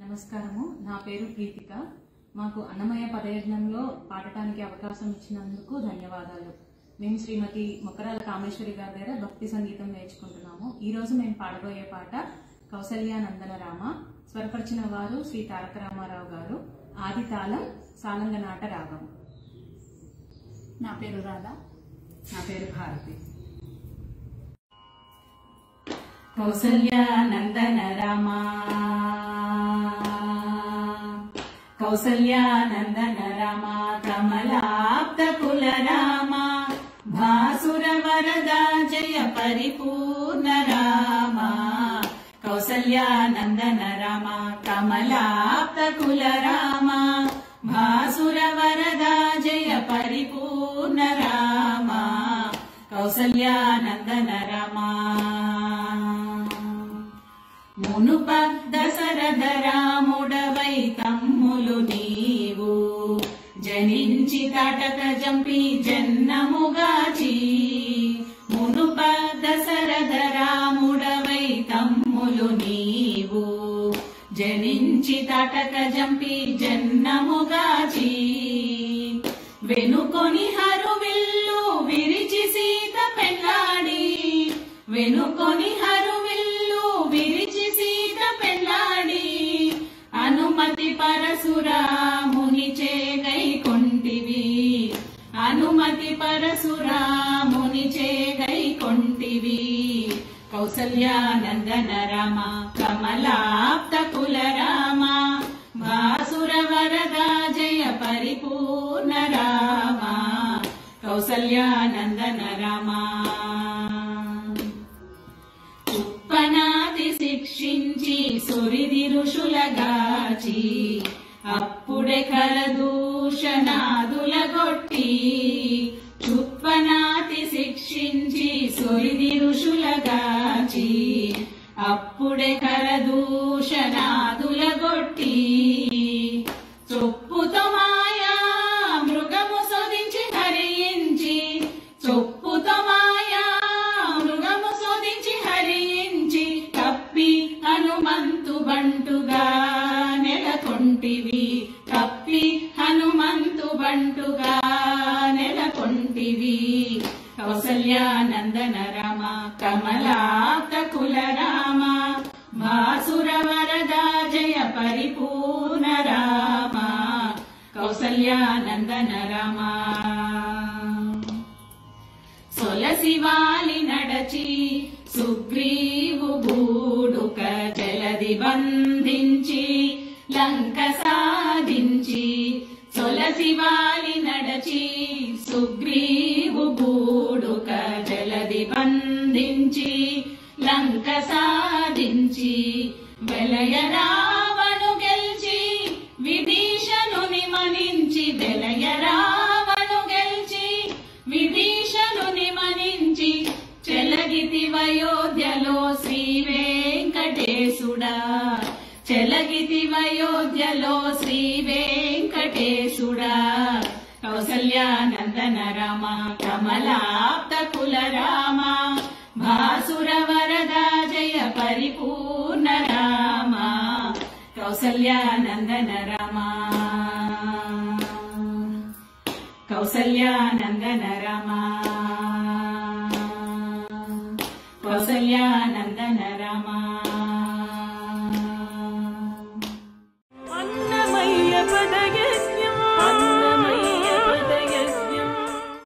నమస్కారము నా పేరు ప్రీతిక మాకు అన్నమయ్య పదయజ్ఞంలో పాడటానికి అవకాశం ఇచ్చినందుకు ధన్యవాదాలు మేము శ్రీమతి మొక్కరాల కామేశ్వరి గారి దగ్గర భక్తి సంగీతం నేర్చుకుంటున్నాము ఈ రోజు మేము పాడబోయే పాట కౌసల్య నందన రామ స్వరపరిచిన వారు శ్రీ తారక రామారావు గారు ఆది తాళం సాలంగనాట రాగం నా పేరు రాధా నా పేరు భారతి కౌసల్య నందన రామ కౌసల్య నందన రామ కమలాప్త కుల రామ భాసుర వరద జయ పరిపూర్ణ రామ కౌసల్య నందన రామ కమలాప్త కుల రామ భాసుర వరద జయ పరిపూర్ణ రామ కౌసల్య నందన రామ మునుప దశరథ రాముడవై తమ్ములు నీవు జనించి తటక జంపి జన్నముగాచి మునుప దశరథ రాముడవై తమ్ములు నీవు జనించి తటక జంపి జన్నముగాచి వెనుకొని హరువిల్లు విరిచి సీత పెళ్ళాడి వెనుకొని హరువిల్లు విరిచి సీత పెళ్ళాడి అనుమతి పరశురాముని చేగై కొంటివి అనుమతి పరశురాముని చేగై కొంటివి కౌసల్యానందన రామ కమలాప్త కుల రామ భాసుర వరదా జయ పరిపూర్ణ రామ కౌసల్యానందన రామ ఉప్పనాది శిక్షించి సురిది ఋషులగాచి అప్పుడే కరదూషణాదుల గొట్టి చుప్పనాతి శిక్షించి సురిది ఋషులగాచి అప్పుడే కరదూషణాదుల గొట్టి చొప్పుతో మాయా మృగము సోదించి హరించి చొప్పుతో మాయా మృగము శోధించి హరించి కప్పి హనుమంతు బంటుగా నెలకొంటివి కప్పి హనుమంతు బంటుగా నెలకొంటివి కౌసల్యానందన రామ కమలాత కుల రామ భాసుర వరదా జయ పరిపూర్ణ రామ కౌసల్యానందన రామ సొలసివాలి నడచి సుగ్రీవు గూడుక జలది బంధించి లంక సాధించి సొలసివాలి నడచి సుగ్రీవు గూడుక జలది బంధించి లంక సాధించి వెలయ రావణు గెల్చి విభీషణుని మనించి వెలయ రావణు గెల్చి విభీషణుని మనించి చెలగితి వయోధ్యలో శ్రీ వెంకటేశుడా చెలగితి వయోధ్యలో శ్రీ వెంకటేశుడా కౌసల్యానందన రామ కమలాప్త కుల రామ భాసుర వరదా జయ పరిపూర్ణ రామ కౌసల్యానందన రామ కౌసల్యానందన రామ కౌసల్యానందన రామ